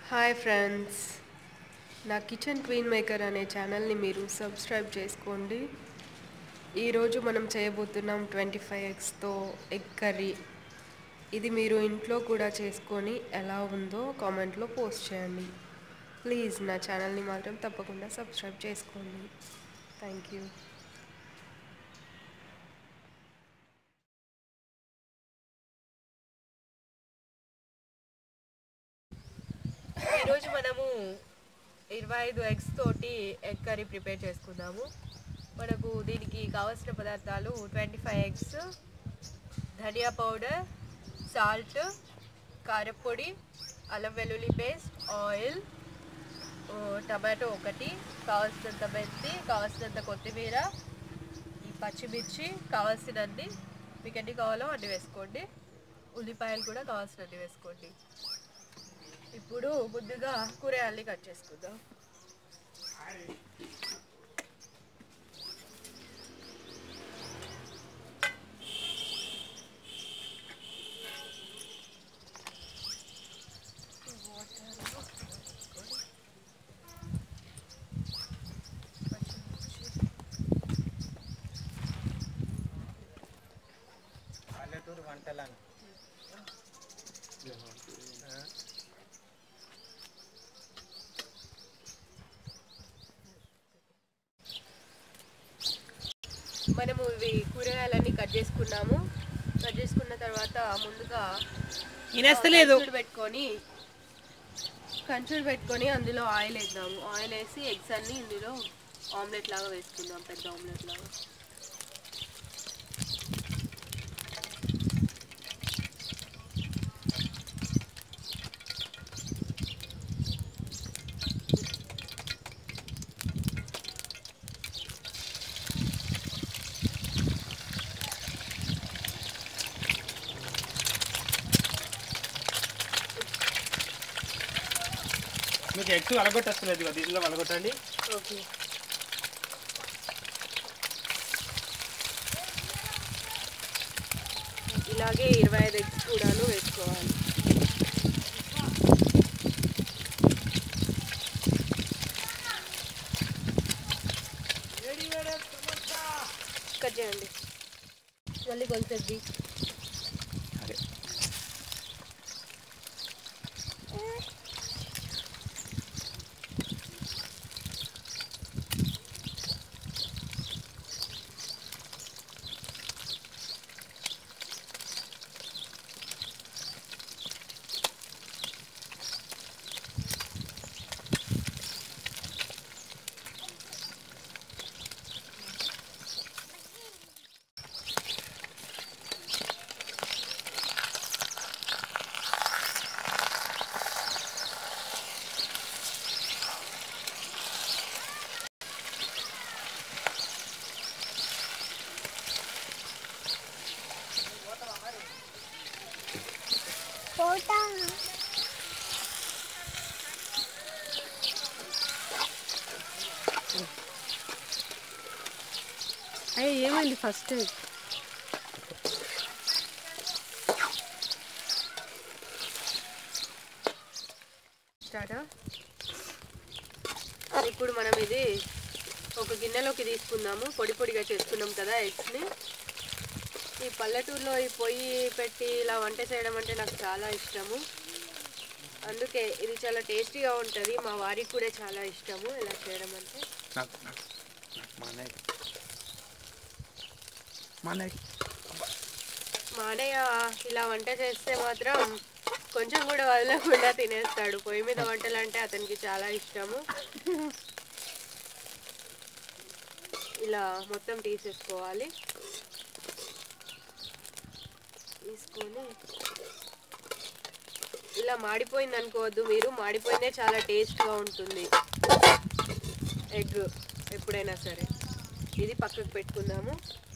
Hi friends నా kitchen queen maker అనే ఛానల్ని మీరు సబ్స్క్రైబ్ చేసుకోండి ఈరోజు మనం చేయబోతున్నాం ట్వంటీ ఫైవ్ ఎగ్స్తో ఎగ్ కర్రీ ఇది మీరు ఇంట్లో కూడా చేసుకొని ఎలా ఉందో కామెంట్లో పోస్ట్ చేయండి ప్లీజ్ నా ఛానల్ని మాత్రం తప్పకుండా సబ్స్క్రైబ్ చేసుకోండి థ్యాంక్ యూ ఈరోజు మనము ఇరవై ఐదు ఎగ్స్ తోటి ఎగ్ కర్రీ ప్రిపేర్ చేసుకుందాము మనకు దీనికి కావాల్సిన పదార్థాలు ట్వంటీ ఫైవ్ ఎగ్స్ ధనియా పౌడర్ సాల్ట్ కారపొడి అల్లం వెల్లుల్లి పేస్ట్ ఆయిల్ ఓ, టమాటో ఒకటి కావాల్సినంత మెంతి కావాల్సినంత కొత్తిమీర ఈ పచ్చిమిర్చి కావాల్సినన్ని మీకు ఎన్ని కావాలో అన్ని వేసుకోండి ఉల్లిపాయలు కూడా కావాల్సినన్ని వేసుకోండి ఇప్పుడు ముందుగా కూరగాయల్ని కట్ చేసుకుందాం పల్లెటూరు వంటలను మనము ఇవి కూరగాయలన్నీ కట్ చేసుకున్నాము కట్ చేసుకున్న తర్వాత ముందుగా వినేస్తలేదు కంచుడు పెట్టుకొని కంచుడు పెట్టుకొని అందులో ఆయిల్ వేద్దాము ఆయిల్ వేసి ఎగ్స్ అన్ని ఇందులో ఆమ్లెట్ లాగా వేసుకుందాం పెద్ద ఆమ్లెట్ లాగా మీకు ఎక్కువ అలగొట్టలేదు కదా దీంట్లో అలగొట్టండి ఓకే ఇలాగే ఇరవై ఐదు ఎగ్స్ కూడాను వేసుకోవాలి కట్ చేయండి మళ్ళీ కొంచెం తీ. అదే అయ్యే ఏమైంది ఫస్ట్ స్టార్టా ఇప్పుడు మనం ఇది ఒక గిన్నెలోకి తీసుకుందాము పొడి పొడిగా చేసుకున్నాం కదా ఎగ్స్ని ఈ పల్లెటూరులో ఈ పొయ్యి పెట్టి ఇలా వంట చేయడం అంటే నాకు చాలా ఇష్టము అందుకే ఇది చాలా టేస్టీగా ఉంటుంది మా వారికి కూడా చాలా ఇష్టము ఇలా చేయడం అంటే నాకు నాకు నాకు మా అన్నయ్య మా అన్నయ్య మా అన్నయ్య ఇలా వంట చేస్తే మాత్రం కొంచెం కూడా వదలకుండా తినేస్తాడు పొయ్యి మీద వంటలు అంటే అతనికి చాలా ఇష్టము ఇలా మొత్తం తీసేసుకోవాలి తీసుకొని ఇలా మాడిపోయింది అనుకోవద్దు మీరు మాడిపోయిందే చాలా టేస్ట్గా ఉంటుంది ఎగ్ ఎప్పుడైనా సరే ఇది పక్కకు పెట్టుకుందాము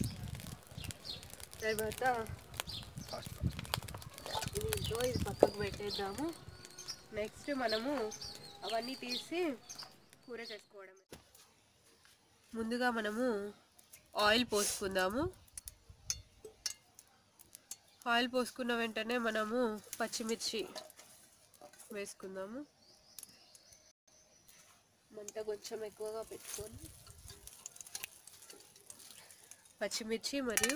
తర్వాత ఫాస్ట్ దీంతో ఇది పక్కకు పెట్టేద్దాము నెక్స్ట్ మనము అవన్నీ తీసి కూర చేసుకోవడమే ముందుగా మనము ఆయిల్ పోసుకుందాము ఆయిల్ పోసుకున్న వెంటనే మనము పచ్చిమిర్చి వేసుకుందాము మంట కొంచెం ఎక్కువగా పెట్టుకొని పచ్చిమిర్చి మరియు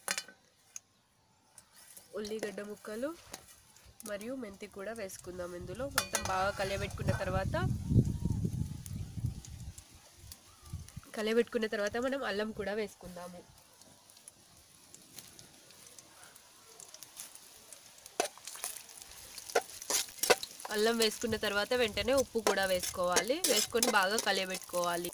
ఉల్లిగడ్డ ముక్కలు మరియు మెంతి కూడా వేసుకుందాం ఇందులో మొత్తం బాగా కలియబెట్టుకున్న తర్వాత కలియబెట్టుకున్న తర్వాత మనం అల్లం కూడా వేసుకుందాము అల్లం వేసుకున్న తర్వాత వెంటనే ఉప్పు కూడా వేసుకోవాలి వేసుకొని బాగా కలియబెట్టుకోవాలి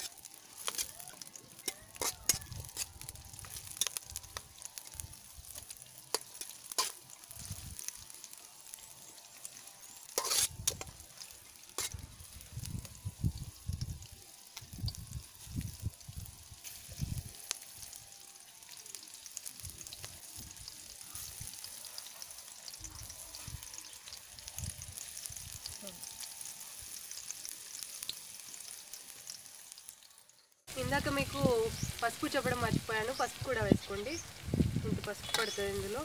ఇందాక మీకు పసుపు చెప్పడం మర్చిపోయాను పసుపు కూడా వేసుకోండి ఇంత పసుపు పడుతుంది ఇందులో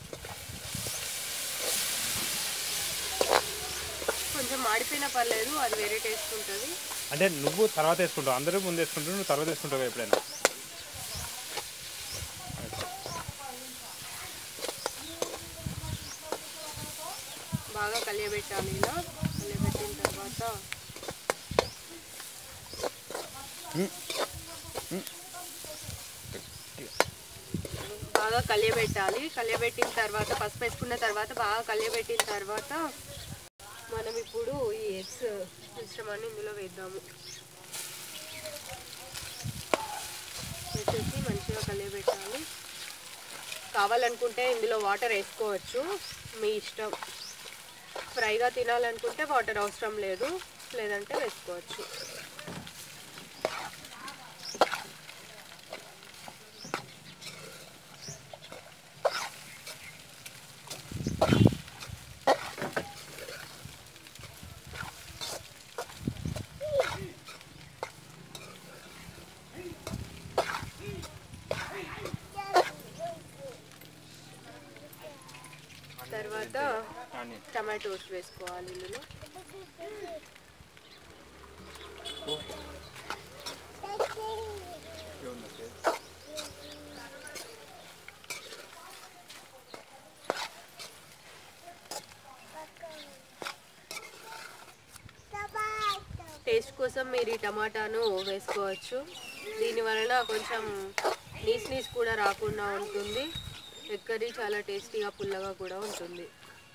కొంచెం మాడిపోయినా పర్లేదు అది వేరే టేస్ట్ ఉంటుంది అంటే నువ్వు తర్వాత వేసుకుంటావు అందరూ ముందు వేసుకుంటావు నువ్వు తర్వాత వేసుకుంటావు ఎప్పుడైనా బాగా కలియబెట్టాలి ఇలా కలియబెట్టిన తర్వాత బాగా కలియబెట్టాలి కలియబెట్టిన తర్వాత పసుపు వేసుకున్న తర్వాత బాగా కలియబెట్టిన తర్వాత మనం ఇప్పుడు ఈ ఎగ్స్ మిశ్రమాన్ని ఇందులో వేద్దాము వేసేసి మంచిగా కలియబెట్టాలి కావాలనుకుంటే ఇందులో వాటర్ వేసుకోవచ్చు మీ ఇష్టం ఫ్రైగా తినాలనుకుంటే వాటర్ అవసరం లేదు లేదంటే వేసుకోవచ్చు తర్వాత టమాటోస్ వేసుకోవాలి ఇందులో టేస్ట్ కోసం మీరు ఈ టమాటాను వేసుకోవచ్చు దీని వలన కొంచెం నీస్ నీస్ కూడా రాకుండా ఉంటుంది ఎగ్ కర్రీ చాలా టేస్టీగా పుల్లగా కూడా ఉంటుంది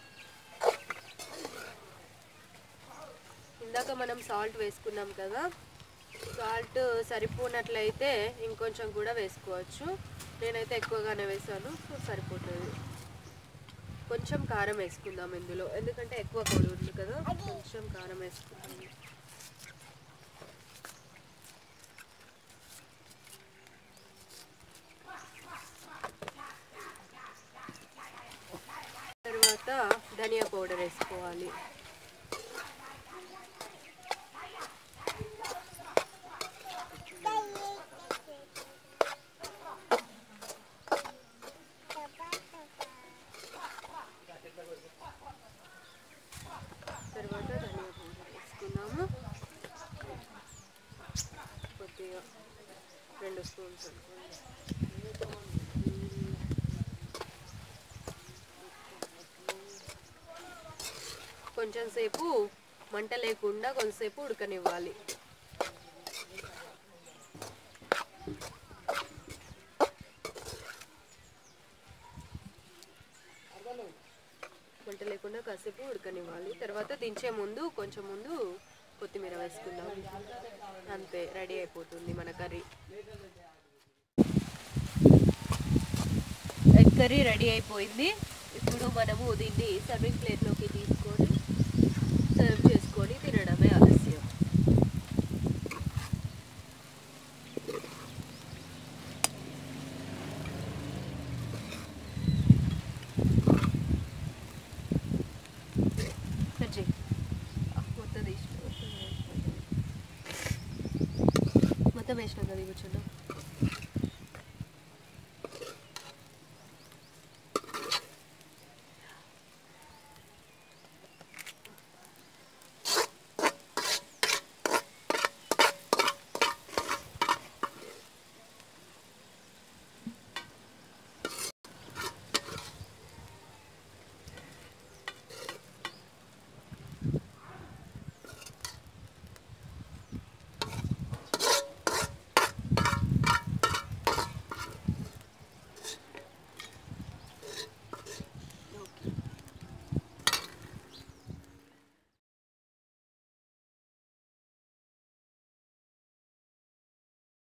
ఇందాక మనం సాల్ట్ వేసుకున్నాం కదా సాల్ట్ సరిపోనట్లయితే ఇంకొంచెం కూడా వేసుకోవచ్చు నేనైతే ఎక్కువగానే వేసాను సో సరిపోతుంది కొంచెం కారం వేసుకుందాం ఇందులో ఎందుకంటే ఎక్కువ పొడి ఉంది కదా కొంచెం కారం వేసుకుందాం తర్వాత ధనియా పౌడర్ వేసుకోవాలి తర్వాత ధనియా పౌడర్ వేసుకున్నాము కొద్దిగా రెండు స్పూన్స్ అనుకోండి కొంచెం సేపు మంట లేకుండా కొంతసేపు ఉడకనివ్వాలి మంట లేకుండా కాసేపు ఉడకనివ్వాలి తర్వాత దించే ముందు కొంచెం ముందు కొత్తిమీర వేసుకుందాం అంతే రెడీ అయిపోతుంది మన కర్రీ ఎగ్ కర్రీ రెడీ అయిపోయింది ఇప్పుడు మనము దీన్ని సర్వింగ్ ప్లేట్లోకి తీసుకొని సర్వ్ చేసుకొని తినడమే ఆలస్యం కట్ చేయి. ఆ, మొత్తం తీసి మొత్తం వేసిన. మొత్తం వేసినాం కదా కూర్చున్నాం